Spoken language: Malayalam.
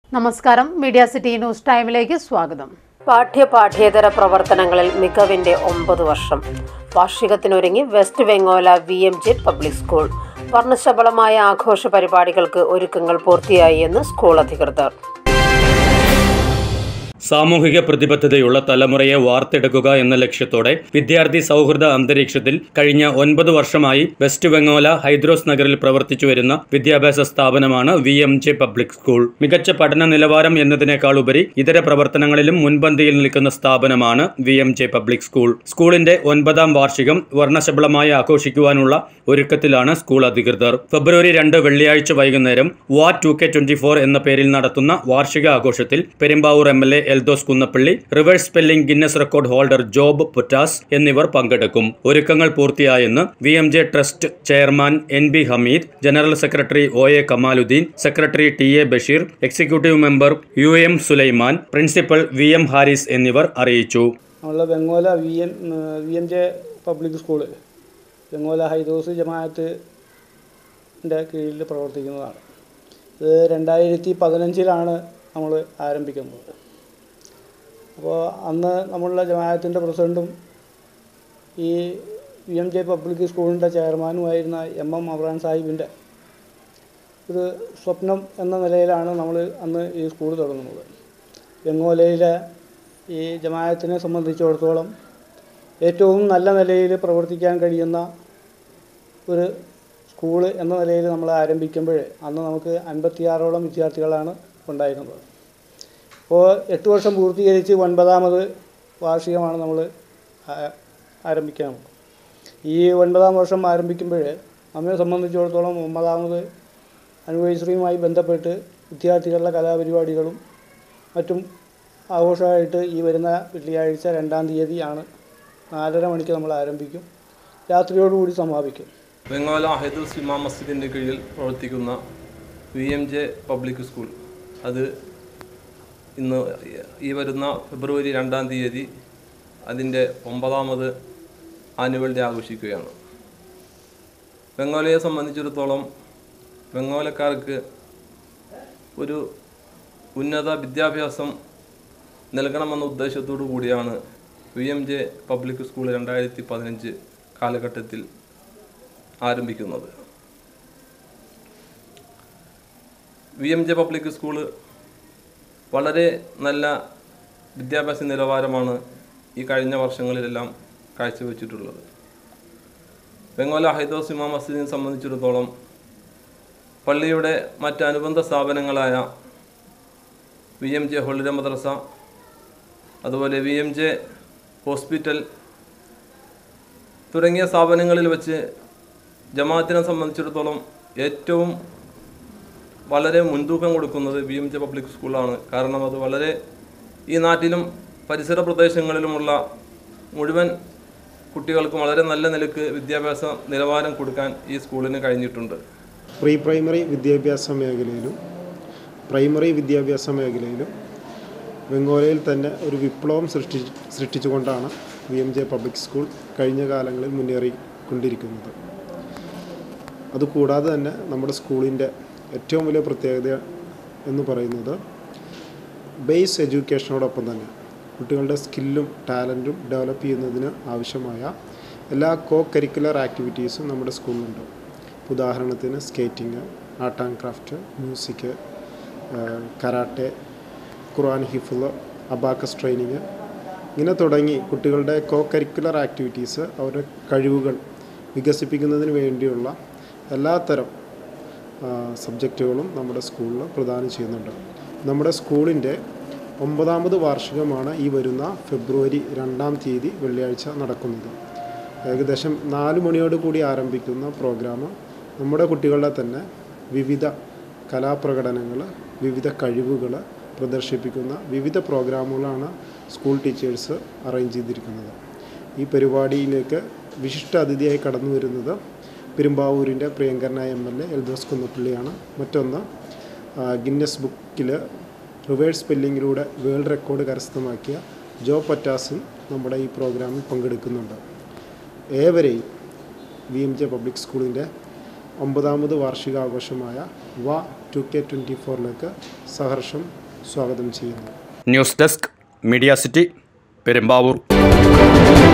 നമസ്കാരം മീഡിയ സിറ്റി ന്യൂസ് ടൈമിലേക്ക് സ്വാഗതം പാഠ്യ പാഠ്യേതര പ്രവർത്തനങ്ങളിൽ മികവിന്റെ ഒമ്പത് വർഷം വാർഷികത്തിനൊരുങ്ങി West Bangola V M J public school വർണ്ണശബളമായ ആഘോഷ പരിപാടികൾക്ക് ഒരുക്കങ്ങൾ പൂർത്തിയായി എന്ന് സ്കൂൾ അധികൃതർ സാമൂഹിക പ്രതിബദ്ധതയുള്ള തലമുറയെ വാർത്തെടുക്കുക എന്ന ലക്ഷ്യത്തോടെ വിദ്യാർത്ഥി സൗഹൃദ അന്തരീക്ഷത്തിൽ കഴിഞ്ഞ ഒൻപത് വർഷമായി വെസ്റ്റ് ബംഗോല ഹൈദ്രോസ് നഗറിൽ പ്രവർത്തിച്ചു വരുന്ന വിദ്യാഭ്യാസ സ്ഥാപനമാണ് V M J public school മികച്ച പഠന നിലവാരം എന്നതിനേക്കാൾ ഉപരി ഇതര പ്രവർത്തനങ്ങളിലും മുൻപന്തിയിൽ നിൽക്കുന്ന സ്ഥാപനമാണ് V M J public school സ്കൂളിന്റെ ഒൻപതാം വാർഷികം വർണ്ണശബളമായി ആഘോഷിക്കുവാനുള്ള ഒരുക്കത്തിലാണ് സ്കൂൾ അധികൃതർ ഫെബ്രുവരി രണ്ട് വെള്ളിയാഴ്ച വൈകുന്നേരം വാ ടു കെ ട്വന്റി ഫോർ എന്ന പേരിൽ നടത്തുന്ന വാർഷിക ആഘോഷത്തിൽ Perumbavoor M L A Eldhose Kunnappilly reverse spelling Guinness record holder Job Puttas എന്നിവർ പങ്കെടുക്കും ഒരുക്കങ്ങൾ പൂർത്തിയായെന്ന് V M J trust chairman N B Hameed general secretary O A Kamaludheen secretary T A Basheer executive member U M Sulaiman principal V M Haris എന്നിവർ അറിയിച്ചു നമ്മളെ Bangola V M V M J public school Bangola Haidros ജമാഅത്തിൻ്റെ കീഴിൽ പ്രവർത്തിക്കുന്നതാണ് ഇത് രണ്ടായിരത്തി പതിനഞ്ചിലാണ് നമ്മൾ ആരംഭിക്കുന്നത് അപ്പോൾ അന്ന് നമ്മളുടെ ജമാഅത്തിൻ്റെ പ്രസിഡൻറ്റും ഈ വി എം ജെ പബ്ലിക് സ്കൂളിൻ്റെ ചെയർമാനുമായിരുന്ന എം എം അബ്രാൻ സാഹിബിൻ്റെ ഒരു സ്വപ്നം എന്ന നിലയിലാണ് നമ്മൾ അന്ന് ഈ സ്കൂൾ തുടങ്ങുന്നത് ബംഗോലയിലെ ഈ ജമാഅത്തിനെ സംബന്ധിച്ചിടത്തോളം ഏറ്റവും നല്ല നിലയിൽ പ്രവർത്തിക്കാൻ കഴിയുന്ന ഒരു സ്കൂള് എന്ന നിലയിൽ നമ്മൾ ആരംഭിക്കുമ്പോൾ അന്ന് നമുക്ക് അൻപത്തിയാറോളം വിദ്യാർത്ഥികളാണ് ഉണ്ടായിരുന്നത് അപ്പോൾ എട്ട് വർഷം പൂർത്തീകരിച്ച് ഒൻപതാമത് വാർഷികമാണ് നമ്മൾ ആ- ആരംഭിക്കാൻ ഈ ഒൻപതാം വർഷം ആരംഭിക്കുമ്പോൾ നമ്മെ സംബന്ധിച്ചിടത്തോളം ഒമ്പതാമത് ആനിവേഴ്സറിയുമായി ബന്ധപ്പെട്ട് വിദ്യാർത്ഥികളുടെ കലാപരിപാടികളും മറ്റും ആഘോഷമായിട്ട് ഈ വരുന്ന വെള്ളിയാഴ്ച രണ്ടാം തീയതിയാണ് നാലര മണിക്ക് നമ്മൾ ആരംഭിക്കും രാത്രിയോടുകൂടി സമാപിക്കും ബംഗാല ഹൈദുൽ സിമാ മസ്ജിദിൻ്റെ കീഴിൽ പ്രവർത്തിക്കുന്ന V M J public school അത് ഇന്ന് ഈ വരുന്ന ഫെബ്രുവരി രണ്ടാം തീയതി അതിൻ്റെ ഒമ്പതാമത് ആനുവൽ ഡേ ആഘോഷിക്കുകയാണ് ബംഗാളിയെ സംബന്ധിച്ചിടത്തോളം ബംഗാളക്കാർക്ക് ഒരു ഉന്നത വിദ്യാഭ്യാസം നൽകണമെന്ന ഉദ്ദേശത്തോടു കൂടിയാണ് V M J public school രണ്ടായിരത്തി പതിനഞ്ച് കാലഘട്ടത്തിൽ ആരംഭിക്കുന്നത് V M J public school വളരെ നല്ല വിദ്യാഭ്യാസ നിലവാരമാണ് ഈ കഴിഞ്ഞ വർഷങ്ങളിലെല്ലാം കാഴ്ചവെച്ചിട്ടുള്ളത് ബംഗാല ഹൈദോസ് ഇമാം മസ്ജിദിനെ സംബന്ധിച്ചിടത്തോളം പള്ളിയുടെ മറ്റ് അനുബന്ധ സ്ഥാപനങ്ങളായ V M J holiday Madrasa അതുപോലെ വി എം ജെ ഹോസ്പിറ്റൽ തുടങ്ങിയ സ്ഥാപനങ്ങളിൽ വെച്ച് ജമാഅത്തിനെ സംബന്ധിച്ചിടത്തോളം ഏറ്റവും വളരെ മുൻതൂക്കം കൊടുക്കുന്നത് വി എം ജെ പബ്ലിക് സ്കൂളാണ് കാരണം അത് വളരെ ഈ നാട്ടിലും പരിസര പ്രദേശങ്ങളിലുമുള്ള മുഴുവൻ കുട്ടികൾക്കും വളരെ നല്ല നിലക്ക് വിദ്യാഭ്യാസ നിലവാരം കൊടുക്കാൻ ഈ സ്കൂളിന് കഴിഞ്ഞിട്ടുണ്ട് പ്രീ പ്രൈമറി വിദ്യാഭ്യാസ മേഖലയിലും പ്രൈമറി വിദ്യാഭ്യാസ മേഖലയിലും ബംഗോളയിൽ തന്നെ ഒരു വിപ്ലവം സൃഷ്ടി സൃഷ്ടിച്ചുകൊണ്ടാണ് V M J public school കഴിഞ്ഞ കാലങ്ങളിൽ മുന്നേറിക്കൊണ്ടിരിക്കുന്നത് അതുകൂടാതെ തന്നെ നമ്മുടെ സ്കൂളിൻ്റെ ഏറ്റവും വലിയ പ്രത്യേകത എന്ന് പറയുന്നത് ബേസ് എഡ്യൂക്കേഷനോടൊപ്പം തന്നെ കുട്ടികളുടെ സ്കില്ലും ടാലൻറ്റും ഡെവലപ്പ് ചെയ്യുന്നതിന് ആവശ്യമായ എല്ലാ കോ കരിക്കുലർ ആക്ടിവിറ്റീസും നമ്മുടെ സ്കൂളിലുണ്ട് ഉദാഹരണത്തിന് skating art and craft music karate Quran ഹിഫുൾ അബാക്കസ് ട്രെയിനിങ് ഇങ്ങനെ തുടങ്ങി കുട്ടികളുടെ കോ കരിക്കുലർ ആക്ടിവിറ്റീസ് അവരുടെ കഴിവുകൾ വികസിപ്പിക്കുന്നതിന് വേണ്ടിയുള്ള എല്ലാത്തരം ആ, സബ്ജക്റ്റുകളും നമ്മുടെ സ്കൂളിൽ പ്രദാനം ചെയ്യുന്നുണ്ട് നമ്മുടെ സ്കൂളിൻ്റെ ഒമ്പതാമത് വാർഷികമാണ് ഈ വരുന്ന ഫെബ്രുവരി രണ്ടാം തീയതി വെള്ളിയാഴ്ച നടക്കുന്നത് ഏകദേശം നാല് മണിയോട് കൂടി ആരംഭിക്കുന്ന പ്രോഗ്രാം നമ്മുടെ കുട്ടികളുടെ തന്നെ വിവിധ കലാപ്രകടനങ്ങൾ വിവിധ കഴിവുകൾ പ്രദർശിപ്പിക്കുന്ന വിവിധ പ്രോഗ്രാമുകളാണ് സ്കൂൾ ടീച്ചേഴ്സ് അറേഞ്ച് ചെയ്തിരിക്കുന്നത് ഈ പരിപാടിയിലേക്ക് വിശിഷ്ട അതിഥിയായി കടന്നു വരുന്നത് പെരുമ്പാവൂരിൻ്റെ പ്രിയങ്കരനായ എം എൽ എ എൽദോസ് കുന്നപ്പള്ളിയാണ് മറ്റൊന്ന് ആ, ഗിന്നസ് ബുക്കിൽ റിവേഴ്സ് സ്പെല്ലിങ്ങിലൂടെ വേൾഡ് റെക്കോർഡ് കരസ്ഥമാക്കിയ ജോ പറ്റാസും നമ്മുടെ ഈ പ്രോഗ്രാമിൽ പങ്കെടുക്കുന്നുണ്ട് ഏവരെയും വി എം ജെ പബ്ലിക് സ്കൂളിൻ്റെ ഒമ്പതാമത് വാർഷികാഘോഷമായ വ ടു കെ ട്വൻറ്റി ഫോറിലേക്ക് സഹർഷം സ്വാഗതം ചെയ്യുന്നു news desk media city Perumbavoor